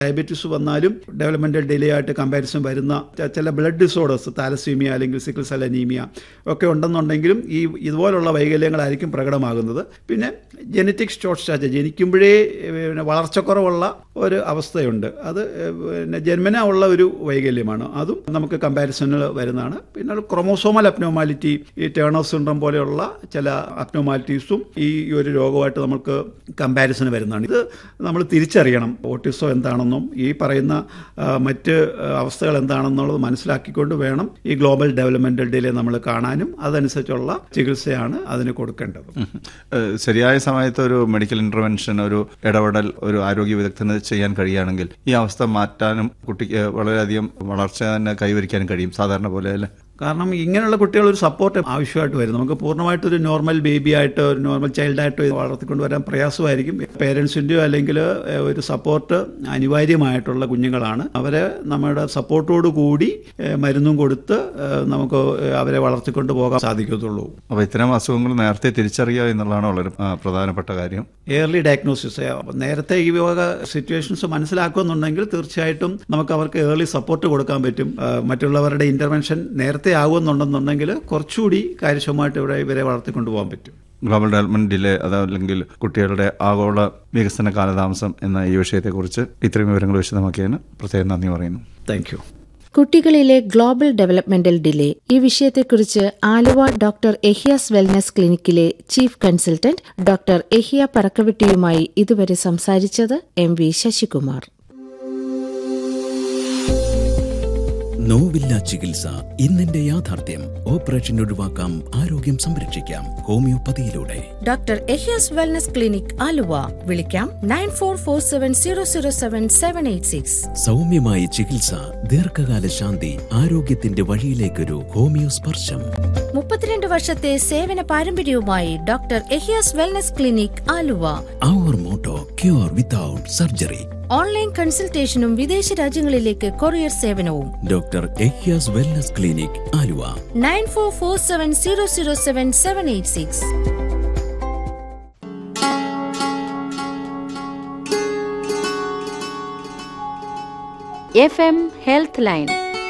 diabetes വന്നാലും developmental delay ആയിട്ട് comparison വരുന്ന ച- ചില ബ്ലഡ് ഡിസോർഡേഴ്സ് താലസീമിയ അല്ലെങ്കിൽ സിക്കിൾ സെൽ അനീമിയ ഒക്കെ ഉണ്ടെന്നുണ്ടെങ്കിലും ഈ ഇതുപോലുള്ള വൈകല്യങ്ങളായിരിക്കും പ്രകടമാകുന്നത് പിന്നെ ജനറ്റിക് ഷോർട്ട് സ്റ്റാച്ച് ജനിക്കുമ്പോഴേ ഏഹ്, പിന്നെ വളർച്ചക്കുറവുള്ള ഒരു അവസ്ഥയുണ്ട് അത് ഏഹ്, പിന്നെ ജന്മന ഉള്ള ഒരു വൈകല്യമാണ് അതും നമുക്ക് കമ്പാരിസണിൽ വരുന്നതാണ് പിന്നെ ക്രൊമോസോമൽ അപ്നോമാലിറ്റി ഈ ടേണർ സിൻഡ്രം പോലെയുള്ള ചില അപ്നോമാലിറ്റീസും ഈ ഒരു രോഗമായിട്ട് നമുക്ക് കമ്പാരിസൺ വരുന്നതാണ് ഇത് നമ്മൾ തിരിച്ചറിയണം ഓട്ടിസം എന്താണെന്നും ഈ പറയുന്ന ആ, മറ്റ് ആ, അവസ്ഥകൾ എന്താണെന്നുള്ളത് മനസ്സിലാക്കിക്കൊണ്ട് വേണം ഈ ഗ്ലോബൽ ഡെവലപ്മെന്റൽ ഡിലേ നമ്മൾ കാണാനും അതനുസരിച്ചുള്ള ചികിത്സയാണ് അതിന് കൊടുക്കേണ്ടത് ഏഹ് ശരിയായ സമയത്ത് ഒരു മെഡിക്കൽ ഇന്റർവെൻഷൻ ഒരു ഇടപെടൽ ഒരു ആരോഗ്യ വിദഗ്ധന് ചെയ്യാൻ കഴിയുകയാണെങ്കിൽ ഈ അവസ്ഥ മാറ്റാനും കുട്ടിക്ക് വളരെയധികം വളർച്ച തന്നെ കൈവരിക്കാനും കഴിയും സാധാരണ പോലെ അല്ലേ കാരണം ഇങ്ങനെയുള്ള കുട്ടികൾ ഒരു സപ്പോർട്ട് ആവശ്യമായിട്ട് വരും നമുക്ക് പൂർണ്ണമായിട്ടൊരു നോർമൽ ബേബി ആയിട്ട് ഒരു നോർമൽ ചൈൽഡായിട്ട് വളർത്തിക്കൊണ്ട് വരാൻ പ്രയാസമായിരിക്കും പേരൻസിൻ്റെയോ അല്ലെങ്കിൽ ഏഹ്, ഒരു സപ്പോർട്ട് അനിവാര്യമായിട്ടുള്ള കുഞ്ഞുങ്ങളാണ് അവരെ നമ്മുടെ സപ്പോർട്ടോടു കൂടി ഏഹ്, മരുന്നും കൊടുത്ത് ഏഹ്, നമുക്ക് അവരെ വളർത്തിക്കൊണ്ട് പോകാൻ സാധിക്കത്തുള്ളൂ അപ്പോൾ ഇത്തരം അസുഖങ്ങൾ നേരത്തെ തിരിച്ചറിയുക എന്നുള്ളതാണ് വളരെ ആ, പ്രധാനപ്പെട്ട കാര്യം ഏർലി ഡയഗ്നോസിസ് നേരത്തെ ഈ വക സിറ്റുവേഷൻസ് മനസ്സിലാക്കുന്നുണ്ടെങ്കിൽ തീർച്ചയായിട്ടും നമുക്ക് അവർക്ക് ഏർലി സപ്പോർട്ട് കൊടുക്കാൻ പറ്റും ആ, മറ്റുള്ളവരുടെ ഇന്റർവെൻഷൻ നേരത്തെ ആകുമെന്നുണ്ടെന്നുണ്ടെങ്കിൽ കുറച്ചുകൂടി കാര്യക്ഷമമായിട്ട് ഇവിടെ ഇവരെ വളർത്തിക്കൊണ്ടു പോകാൻ പറ്റും ഗ്ലോബൽ ഡെവലപ്മെന്റ് ഡിലേ അതല്ലെങ്കിൽ കുട്ടികളുടെ ആഗോള വികസന കാലതാമസം എന്ന ഈ വിഷയത്തെക്കുറിച്ച് ഇത്രയും വിവരങ്ങൾ വിശദമാക്കിയതിന് പ്രത്യേകം നന്ദി പറയുന്നു താങ്ക് യു കുട്ടികളിലെ ഗ്ലോബൽ ഡെവലപ്മെന്റൽ ഡിലേ ഈ വിഷയത്തെക്കുറിച്ച് ആലുവ ഡോക്ടർ എഹിയാസ് വെൽനസ് ക്ലിനിക്കിലെ ചീഫ് കൺസൾട്ടന്റ് ഡോക്ടർ എഹിയ പറക്കവിട്ടിയുമായി ഇതുവരെ സംസാരിച്ചത് എം വി ശശികുമാർ നോവില്ല ചികിത്സ ഇന്നെന്റെ യാഥാർത്ഥ്യം ഓപ്പറേഷൻ ഒഴിവാക്കാം ആരോഗ്യം സംരക്ഷിക്കാം ഹോമിയോപ്പതിയിലൂടെ doctor Ehiyas wellness clinic Aluva വിളിക്കാം nine four four seven zero zero seven seven eight six സൗമ്യമായ ചികിത്സ ദീർഘകാല ശാന്തി ആരോഗ്യത്തിന്റെ വഴിയിലേക്കൊരു ഹോമിയോ സ്പർശം മുപ്പത്തിരണ്ട് വർഷത്തെ സേവന പാരമ്പര്യവുമായി doctor Ehiyas wellness clinic Aluva അവർ motto cure without surgery online കൺസൾട്ടേഷനും വിദേശ രാജ്യങ്ങളിലേക്ക് കൊറിയർ സേവനവും doctor Ehiyas wellness clinic Aluva nine four four seven zero zero seven seven eight six F M health line